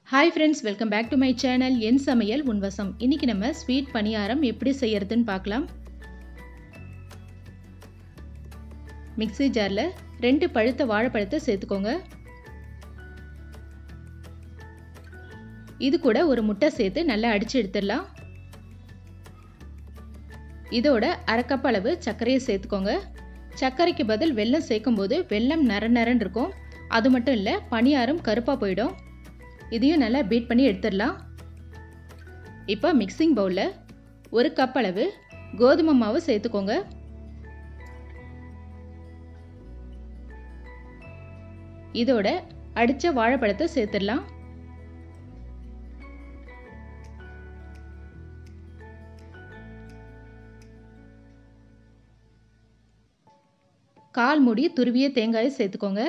hi friends welcome back to my channel என் சமையல் உன்வசம் இன்னைக்கு நம்ம ஸ்வீட் பணியாரம் எப்படி செய்யறதுன்னு பார்க்கலாம் மிக்ஸி ஜாரில் ரெண்டு பழுத்த வாழைப்பழத்தை சேர்த்துக்கோங்க இது கூட ஒரு முட்டை சேர்த்து நல்லா அடித்து எடுத்துடலாம் இதோட அரை கப் அளவு சர்க்கரையை சேர்த்துக்கோங்க சர்க்கரைக்கு பதில் வெல்லம் சேர்க்கும்போது வெல்லம் நர நரன்னு இருக்கும் அது மட்டும் இல்லை பணியாரம் கருப்பாக போயிடும் இதையும் நல்லா பீட் பண்ணி எடுத்துடலாம் இப்போ மிக்சிங் பவுலில் ஒரு கப் அளவு கோதுமை மாவு சேர்த்துக்கோங்க இதோட அடித்த வாழைப்பழத்தை சேர்த்துடலாம் கால் மூடி துருவிய தேங்காயை சேர்த்துக்கோங்க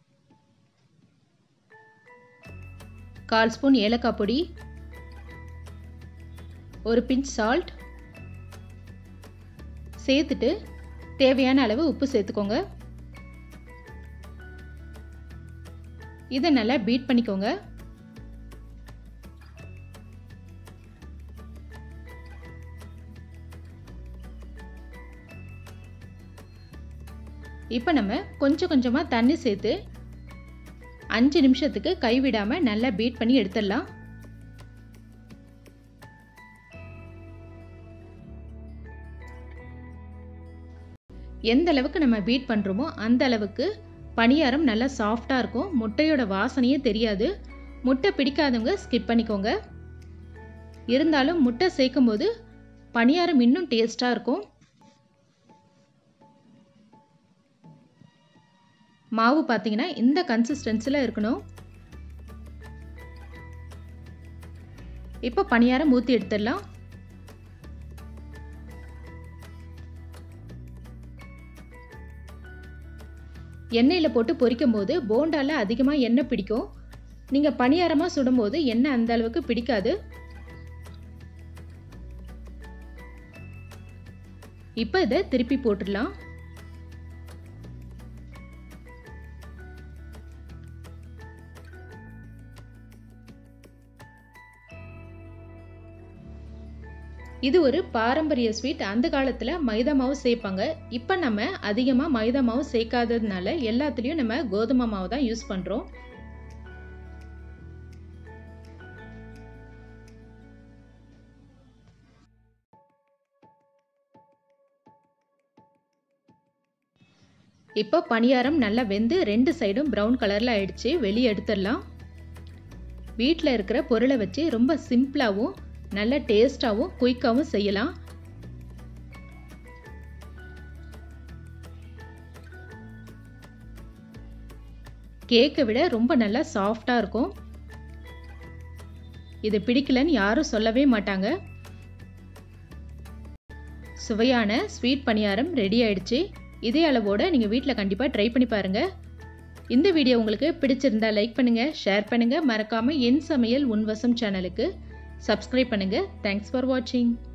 கால் ஸ்பூன் ஏலக்காய் பொடி ஒரு பிஞ்ச் சால்ட் சேர்த்துட்டு தேவையான அளவு உப்பு சேர்த்துக்கோங்க இதை நல்லா பீட் பண்ணிக்கோங்க இப்போ நம்ம கொஞ்சம் கொஞ்சமாக தண்ணி சேர்த்து அஞ்சு நிமிஷத்துக்கு கைவிடாமல் நல்லா பீட் பண்ணி எடுத்துடலாம் எந்த அளவுக்கு நம்ம பீட் பண்ணுறோமோ அந்த அளவுக்கு பணியாரம் நல்லா சாஃப்டாக இருக்கும் முட்டையோட வாசனையே தெரியாது முட்டை பிடிக்காதவங்க ஸ்கிப் பண்ணிக்கோங்க இருந்தாலும் முட்டை சேர்க்கும் போது பணியாரம் இன்னும் டேஸ்ட்டாக இருக்கும் மாவு பார்த்தீங்கன்னா இந்த கன்சிஸ்டன்சியில் இருக்கணும் இப்போ பணியாரம் ஊற்றி எடுத்துடலாம் எண்ணெயில் போட்டு பொரிக்கும் போது போண்டால அதிகமாக எண்ணெய் பிடிக்கும் நீங்கள் பணியாரமாக சுடும்போது எண்ணெய் அந்த அளவுக்கு பிடிக்காது இப்போ இதை திருப்பி போட்டுடலாம் இது ஒரு பாரம்பரிய ஸ்வீட் அந்த காலத்தில் மைதா மாவு சேர்ப்பாங்க இப்போ நம்ம அதிகமாக மைதா மாவு சேர்க்காததுனால எல்லாத்துலேயும் நம்ம கோதுமை மாவு தான் யூஸ் பண்ணுறோம் இப்போ பணியாரம் நல்லா வெந்து ரெண்டு சைடும் ப்ரௌன் கலரில் ஆயிடுச்சு வெளியே எடுத்துடலாம் வீட்டில் இருக்கிற பொருளை வச்சு ரொம்ப சிம்பிளாகவும் நல்ல டேஸ்டாகவும் குயிக்காகவும் செய்யலாம் கேக்கை விட ரொம்ப நல்லா சாஃப்டாக இருக்கும் இது பிடிக்கலன்னு யாரும் சொல்லவே மாட்டாங்க சுவையான ஸ்வீட் பணியாரம் ரெடி ஆயிடுச்சு இதே அளவோடு நீங்கள் வீட்டில் கண்டிப்பாக ட்ரை பண்ணி பாருங்கள் இந்த வீடியோ உங்களுக்கு பிடிச்சிருந்தா லைக் பண்ணுங்கள் ஷேர் பண்ணுங்கள் மறக்காமல் என் சமையல் உன்வசம் சேனலுக்கு சப்ஸ்கிரைப் பண்ணுங்கள் தேங்க்ஸ் ஃபார் வாட்சிங்